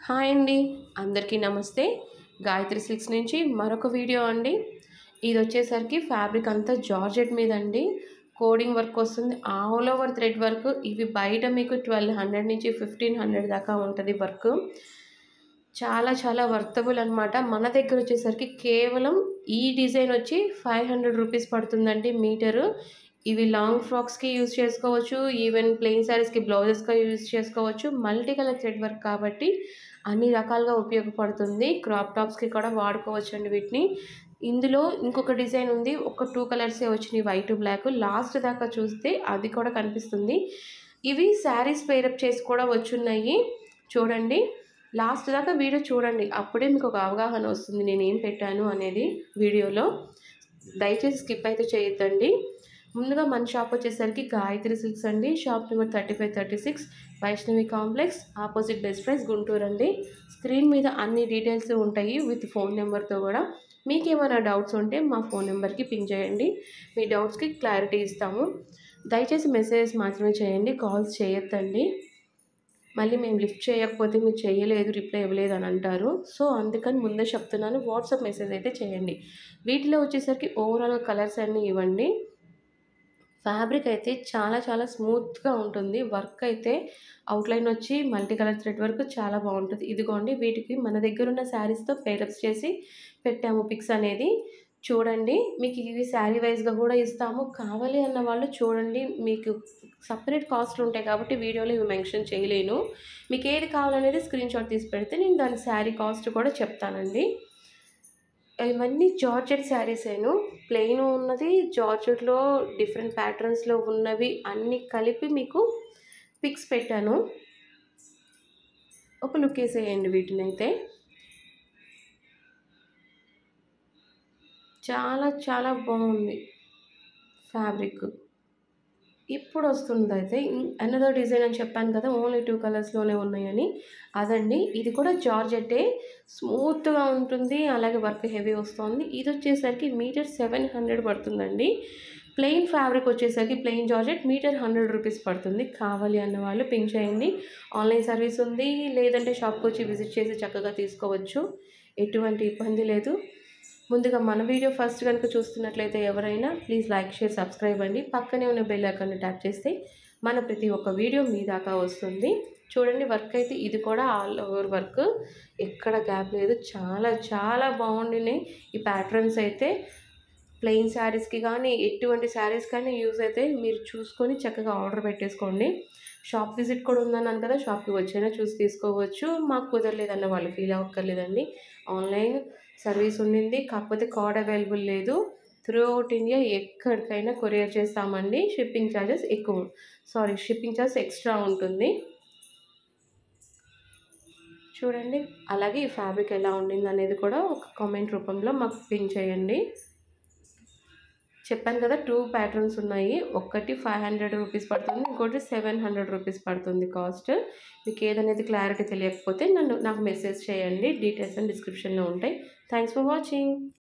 hi అండి అందరికీ నమస్తే గాయత్రి సిల్క్స్ నుంచి మరొక వీడియో అండి ఇది వచ్చేసరికి ఫ్యాబ్రిక్ అంతా జార్జెట్ మీద అండి కోడింగ్ వర్క్ వస్తుంది ఆల్ ఓవర్ థ్రెడ్ వర్క్ ఇవి బయట మీకు ట్వెల్వ్ హండ్రెడ్ నుంచి ఫిఫ్టీన్ హండ్రెడ్ దాకా ఉంటుంది వర్క్ చాలా చాలా వర్తబుల్ అనమాట మన దగ్గర వచ్చేసరికి కేవలం ఈ డిజైన్ వచ్చి ఫైవ్ హండ్రెడ్ రూపీస్ పడుతుందండి మీటరు ఇవి లాంగ్ ఫ్రాక్స్కి యూజ్ చేసుకోవచ్చు ఈవెన్ ప్లెయిన్ శారీస్కి బ్లౌజెస్గా యూజ్ చేసుకోవచ్చు మల్టీ కలర్ థ్రెడ్ వర్క్ కాబట్టి అన్ని రకాలుగా ఉపయోగపడుతుంది క్రాప్ టాప్స్కి కూడా వాడుకోవచ్చు అండి వీటిని ఇందులో ఇంకొక డిజైన్ ఉంది ఒక టూ కలర్సే వచ్చినాయి వైట్ బ్లాక్ లాస్ట్ దాకా చూస్తే అది కూడా కనిపిస్తుంది ఇవి శారీస్ పేరప్ చేసి కూడా వచ్చున్నాయి చూడండి లాస్ట్ దాకా వీడియో చూడండి అప్పుడే మీకు ఒక అవగాహన వస్తుంది నేను ఏం పెట్టాను అనేది వీడియోలో దయచేసి స్కిప్ అయితే చేయొద్దండి ముందుగా మన షాప్ వచ్చేసరికి గాయత్రి సిల్క్స్ అండి shop number thirty five thirty six Vaishnavi complex opposite best price Guntur అండి స్క్రీన్ మీద అన్ని డీటెయిల్స్ ఉంటాయి విత్ ఫోన్ నెంబర్తో కూడా మీకు ఏమైనా డౌట్స్ ఉంటే మా ఫోన్ నెంబర్కి పింక్ చేయండి మీ డౌట్స్కి క్లారిటీ ఇస్తాము దయచేసి మెసేజెస్ మాత్రమే చేయండి కాల్స్ చేయొద్దండి మళ్ళీ మేము లిఫ్ట్ చేయకపోతే మీరు చేయలేదు రిప్లై ఇవ్వలేదు అని అంటారు సో అందుకని ముందే చెప్తున్నాను వాట్సాప్ మెసేజ్ అయితే చేయండి వీటిలో వచ్చేసరికి ఓవరాల్ కలర్స్ అన్నీ ఇవ్వండి ఫ్యాబ్రిక్ అయితే చాలా చాలా స్మూత్గా ఉంటుంది వర్క్ అయితే అవుట్లైన్ వచ్చి మల్టీ కలర్ థ్రెడ్ వర్క్ చాలా బాగుంటుంది ఇదిగోండి వీటికి మన దగ్గర ఉన్న శారీస్తో పేరప్స్ చేసి పెట్టాము పిక్స్ అనేది చూడండి మీకు ఇవి శారీ వైజ్గా కూడా ఇస్తాము కావాలి అన్న వాళ్ళు చూడండి మీకు సపరేట్ కాస్ట్లు ఉంటాయి కాబట్టి వీడియోలో ఇవి మెన్షన్ చేయలేను మీకు ఏది కావాలనేది స్క్రీన్ షాట్ తీసి పెడితే నేను దాని శారీ కాస్ట్ కూడా చెప్తానండి ఇవన్నీ జార్జెట్ శారీసేను ప్లెయిన్ ఉన్నది జార్జెట్లో డిఫరెంట్ ప్యాటర్న్స్లో ఉన్నవి అన్నీ కలిపి మీకు పిక్స్ పెట్టాను ఒక లుక్ వేసేయండి వీటిని అయితే చాలా చాలా బాగుంది ఫ్యాబ్రిక్ ఇప్పుడు వస్తుంది అయితే అనదర్ డిజైన్ అని చెప్పాను కదా ఓన్లీ టూ కలర్స్లోనే ఉన్నాయని అదండి ఇది కూడా జార్జెట్టే స్మూత్గా ఉంటుంది అలాగే వర్క్ హెవీ వస్తుంది ఇది వచ్చేసరికి మీటర్ సెవెన్ హండ్రెడ్ పడుతుందండి ప్లెయిన్ ఫ్యాబ్రిక్ వచ్చేసరికి plain georgette metre hundred rupees పడుతుంది కావాలి అన్న వాళ్ళు పింక్ చేయండి ఆన్లైన్ సర్వీస్ ఉంది లేదంటే షాప్కి వచ్చి విజిట్ చేసి చక్కగా తీసుకోవచ్చు ఎటువంటి ఇబ్బంది లేదు ముందుగా మన వీడియో ఫస్ట్ కనుక చూస్తున్నట్లయితే ఎవరైనా ప్లీజ్ లైక్ షేర్ సబ్స్క్రైబ్ అండి పక్కనే ఉన్న బెల్ ఐకాన్ని ట్యాప్ చేస్తే మన ప్రతి ఒక్క వీడియో మీ దాకా వస్తుంది చూడండి వర్క్ అయితే ఇది కూడా ఆల్ ఓవర్ వర్క్ ఎక్కడ గ్యాప్ లేదు చాలా చాలా బాగుండినాయి ఈ ప్యాటర్న్స్ అయితే ప్లెయిన్ శారీస్కి కానీ ఎటువంటి శారీస్ కానీ యూజ్ అయితే మీరు చూసుకొని చక్కగా ఆర్డర్ పెట్టేసుకోండి షాప్ విజిట్ కూడా ఉందన్నాను కదా షాప్కి వచ్చైనా చూసి తీసుకోవచ్చు మాకు కుదరలేదన్న వాళ్ళు ఫీల్ అవ్వక్కర్లేదండి ఆన్లైన్ సర్వీస్ ఉండింది కాకపోతే కార్డ్ అవైలబుల్ లేదు త్రూ అవుట్ ఇండియా ఎక్కడికైనా కొరియర్ చేస్తామండి షిప్పింగ్ ఛార్జెస్ ఎక్కువ సారీ షిప్పింగ్ ఛార్జ్ ఎక్స్ట్రా ఉంటుంది చూడండి అలాగే ఈ ఫ్యాబ్రిక్ ఎలా ఉండింది అనేది కూడా ఒక కామెంట్ రూపంలో మాకు పిన్ చేయండి చెప్పాను కదా టూ ప్యాటర్న్స్ ఉన్నాయి ఒకటి ఫైవ్ హండ్రెడ్ రూపీస్ పడుతుంది ఇంకోటి సెవెన్ హండ్రెడ్ రూపీస్ పడుతుంది కాస్ట్ మీకు ఏదనేది క్లారిటీ తెలియకపోతే నన్ను నాకు మెసేజ్ చేయండి డీటెయిల్స్ అండ్ డిస్క్రిప్షన్లో ఉంటాయి థ్యాంక్స్ ఫర్ వాచింగ్